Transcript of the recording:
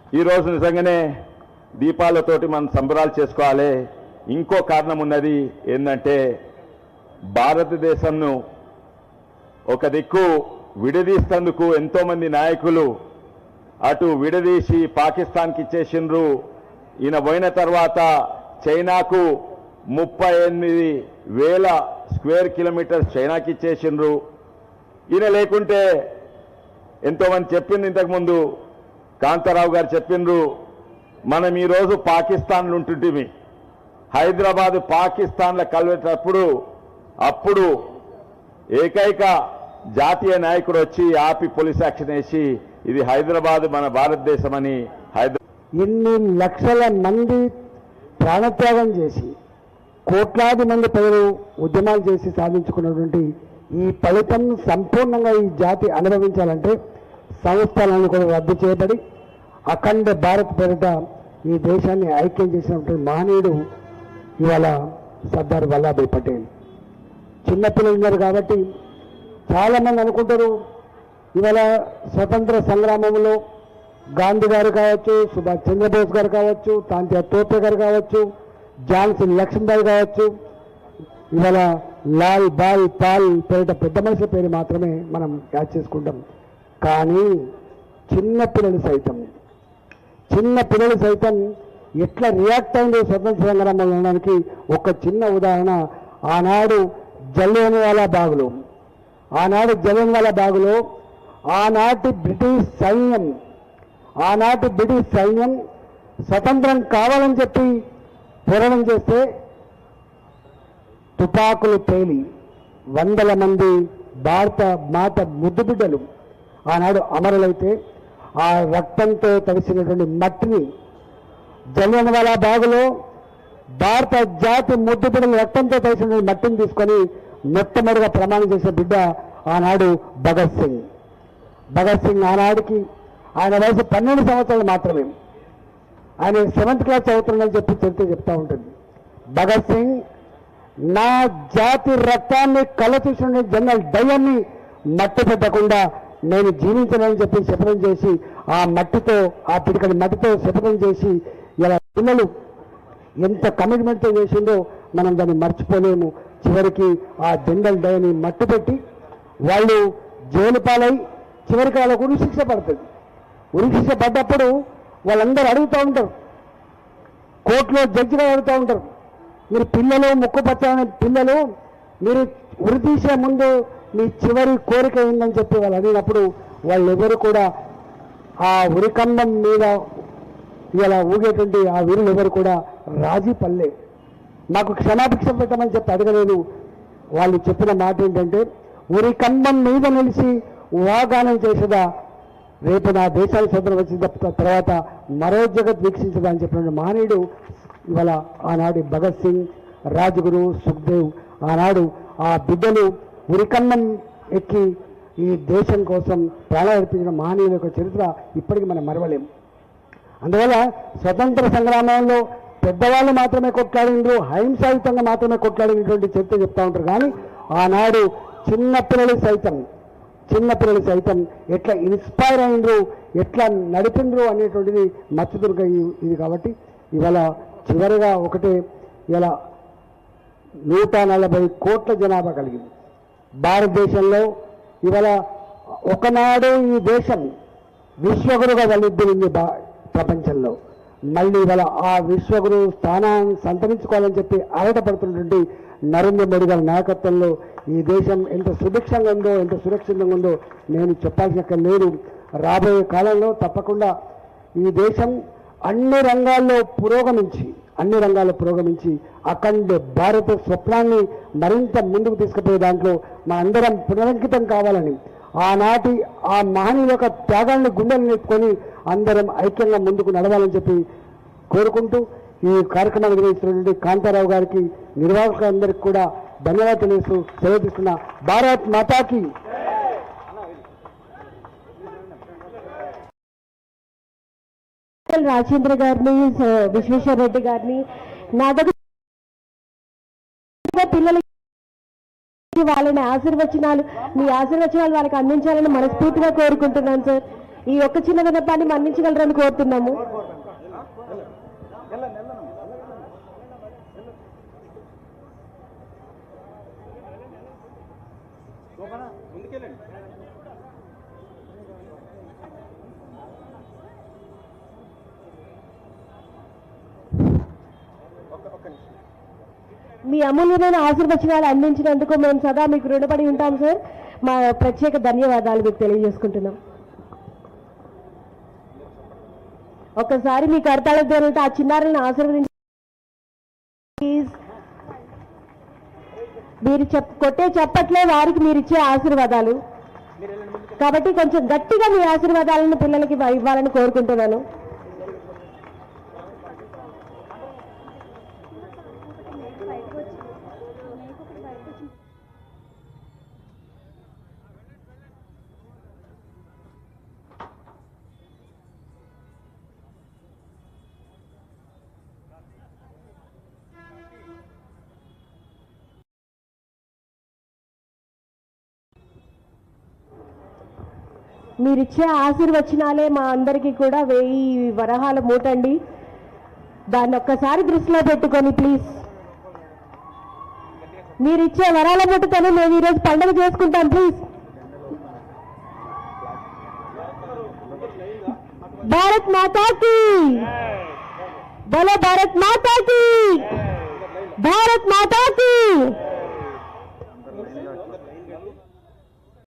ఈరోజు నిజంగానే దీపాలతోటి మనం సంబరాలు చేసుకోవాలి ఇంకో కారణం ఉన్నది ఏంటంటే భారతదేశంను ఒక దిక్కు విడదీస్తందుకు ఎంతోమంది నాయకులు అటు విడదీసి పాకిస్తాన్కి ఇచ్చేసిండ్రు ఈయన పోయిన తర్వాత చైనాకు ముప్పై ఎనిమిది వేల స్క్వేర్ కిలోమీటర్స్ చైనాకి ఇచ్చేసిండ్రు ఈయన లేకుంటే ఎంతోమంది చెప్పింది ఇంతకుముందు కాంతారావు గారు చెప్పిండ్రు మనం ఈరోజు పాకిస్తాన్లో ఉంటుంటిమి హైదరాబాద్ పాకిస్తాన్లో కలిపేటప్పుడు అప్పుడు ఏకైక జాతీయ నాయకుడు వచ్చి ఆపి పోలీస్ యాక్షన్ వేసి ఇది హైదరాబాద్ మన భారతదేశం అని హైదరాబాద్ ఎన్ని లక్షల మంది ప్రాణత్యాగం చేసి కోట్లాది మంది ప్రజలు ఉద్యమాలు చేసి సాధించుకున్నటువంటి ఈ ఫలితం సంపూర్ణంగా ఈ జాతి అనుభవించాలంటే సంస్థలను కూడా రద్దు చేయబడి అఖండ భారత్ పేరిట ఈ దేశాన్ని ఐక్యం చేసినటువంటి మహనీయుడు ఇవాళ సర్దార్ వల్లభాయ్ పటేల్ చిన్నపిల్లలు ఉన్నారు కాబట్టి చాలామంది అనుకుంటారు ఇవాళ స్వతంత్ర సంగ్రామంలో గాంధీ గారు కావచ్చు సుభాష్ చంద్రబోస్ గారు కావచ్చు తాంత్యా తోపే గారు కావచ్చు ఝాన్సీ లక్ష్మీబాయి కావచ్చు ఇవాళ లాల్ బాల్ పాల్ పేరిట పెద్ద మనుషుల పేరు మాత్రమే మనం యాడ్ చేసుకుంటాం కానీ చిన్న పిల్లలు సైతం చిన్న పిల్లలు సైతం ఎట్లా రియాక్ట్ అయిందో స్వతంత్ర సంగ్రామంలో ఉండడానికి ఒక చిన్న ఉదాహరణ ఆనాడు జలియన్వాలా బాగులో ఆనాడు జలియన్వాలా బాగులో ఆనాటి బ్రిటిష్ సైన్యం ఆనాటి బ్రిటిష్ సైన్యం స్వతంత్రం కావాలని చెప్పి పోరాటం చేస్తే తుపాకులు పేలి వందల మంది భారత మాత ముద్దు బిడ్డలు ఆనాడు అమరులైతే ఆ రక్తంతో తడిసినటువంటి మట్టిని జలియన్వాలా బాగులో భారత జాతి ముద్దు బిడ్డల రక్తంతో తడిసినటువంటి మట్టిని తీసుకొని మొట్టమొదటిగా ప్రమాణం చేసిన బిడ్డ ఆనాడు భగత్ సింగ్ భగత్ సింగ్ ఆనాడికి ఆయన వయసు పన్నెండు సంవత్సరాలు మాత్రమే ఆయన సెవెంత్ క్లాస్ చదువుతున్నాడని చెప్పి చరిత్ర చెప్తా ఉంటుంది భగత్ సింగ్ నా జాతి రక్తాన్ని కళ్ళ చూసిన జనరల్ డయ్యన్ని మట్టి పెట్టకుండా నేను జీవించనని చెప్పి శపథం చేసి ఆ మట్టితో ఆ పిడికడి మట్టితో శపథం చేసి ఇలా పిల్లలు ఎంత కమిట్మెంట్తో చేసిందో మనం దాన్ని మర్చిపోలేము చివరికి ఆ జనరల్ డైని మట్టి పెట్టి వాళ్ళు జైలు పాలై చివరికి వాళ్ళకు ఉరి శిక్ష పడుతుంది ఉరి శిక్ష పడ్డప్పుడు వాళ్ళందరూ అడుగుతూ ఉంటారు కోర్టులో జడ్జిగా అడుగుతూ ఉంటారు మీరు పిల్లలు ముక్కు పచ్చని పిల్లలు మీరు ఉరి తీసే ముందు మీ చివరి కోరిక ఏందని చెప్పి వాళ్ళు అడిగినప్పుడు వాళ్ళెవరు కూడా ఆ ఉరికంబం మీద ఇలా ఊగేటువంటి ఆ వీరులు ఎవరు కూడా రాజీ పల్లె నాకు క్షమాభిక్ష పెట్టమని చెప్పి అడగలేదు వాళ్ళు చెప్పిన మాట ఏంటంటే ఉరి కంబం మీద నిలిచి ఊహాగానం చేసేదా రేపు నా దేశానికి స్వతంత్రం వచ్చిన త- తర్వాత మరో జగత్ వీక్షించదా అని చెప్పిన మహనీయుడు ఇవాళ ఆనాడు భగత్ సింగ్ రాజ్గురు సుఖ్దేవ్ ఆనాడు ఆ బిడ్డలు ఉరికన్నం ఎక్కి ఈ దేశం కోసం ప్రాణాలు అర్పించిన మహనీయుల యొక్క చరిత్ర ఇప్పటికీ మనం మరవలేం అందువల్ల స్వతంత్ర సంగ్రామంలో పెద్దవాళ్ళు మాత్రమే కొట్లాడిండ్రు అహింసాయుతంగా మాత్రమే కొట్లాడినటువంటి చరిత్ర చెప్తా ఉంటారు కానీ ఆనాడు చిన్న పిల్లలు సైతం చిన్న పిల్లలు సైతం ఎట్లా ఇన్స్పైర్ అయిండ్రు ఎట్లా నడిపిండ్రు అనేటువంటిది మచ్చుదుర్గ ఈ- ఇది కాబట్టి ఇవాళ చివరిగా ఒకటే ఇలా నూట నలభై కోట్ల జనాభా కలిగింది భారతదేశంలో ఇవాళ ఒకనాడు ఈ దేశం విశ్వగురుగా వలిద్దిరింది బా ప్రపంచంలో మళ్ళీ ఇవాళ ఆ విశ్వగురు స్థానాన్ని సంతరించుకోవాలని చెప్పి ఆరాటపడుతున్నటువంటి నరేంద్ర మోడీ గారి నాయకత్వంలో ఈ దేశం ఎంత సుభిక్షంగా ఉందో ఎంత సురక్షితంగా ఉందో నేను చెప్పాల్సిన లేదు రాబోయే కాలంలో తప్పకుండా ఈ దేశం అన్ని రంగాల్లో పురోగమించి అన్ని రంగాల్లో పురోగమించి అఖండ భారత స్వప్నాన్ని మరింత ముందుకు తీసుకుపోయే దాంట్లో మనందరం పునరంకితం కావాలని ఆనాటి ఆ మహనీయుల యొక్క త్యాగాన్ని గుండెలు నెట్టుకొని అందరం ఐక్యంగా ముందుకు నడవాలని చెప్పి కోరుకుంటూ ఈ కార్యక్రమాన్ని నిర్వహిస్తున్నటువంటి కాంతారావు గారికి నిర్వాహకులందరికీ కూడా ధన్యవాదాలు తెలియజేస్తూ సెలవు తీసుకున్న భారత్ మాతాకి రాజేంద్ర గారిని స- విశ్వేశ్వర రెడ్డి గారిని నా దగ్గర పిల్లలకి వాళ్ళని ఆశీర్వచనాలు మీ ఆశీర్వచనాలు వాళ్ళకి అందించాలని మనస్ఫూర్తిగా కోరుకుంటున్నాను సార్ ఈ ఒక్క చిన్న విన్నపాన్ని మన్నించగలరని కోరుతున్నాము మీ అమూల్యమైన ఆశీర్వచనాలు అందించినందుకు మేము సదా మీకు రుణపడి ఉంటాం సార్ మా ప్రత్యేక ధన్యవాదాలు మీకు తెలియజేసుకుంటున్నాం ఒక్కసారి మీ కర్తాళ ధ్వనులతో ఆ చిన్నారులను ఆశీర్వదించి ప్లీజ్ మీరు చెప్ కొట్టే చెప్పట్లే వారికి మీరు ఇచ్చే ఆశీర్వాదాలు కాబట్టి కొంచెం గట్టిగా మీ ఆశీర్వాదాలను పిల్లలకి ఇవ్వాలని కోరుకుంటున్నాను మీరిచ్చే ఆశీర్వచనాలే మా అందరికీ కూడా వెయ్యి వరహాల మూటండి దాన్ని ఒక్కసారి దృష్టిలో పెట్టుకొని ప్లీజ్ మీరిచ్చే వరాల మూటతోనే మేము ఈరోజు పండుగ చేసుకుంటాం ప్లీజ్ భారత్ మాతాకి బలో భారత్ మాతాకి భారత్ మాతాకి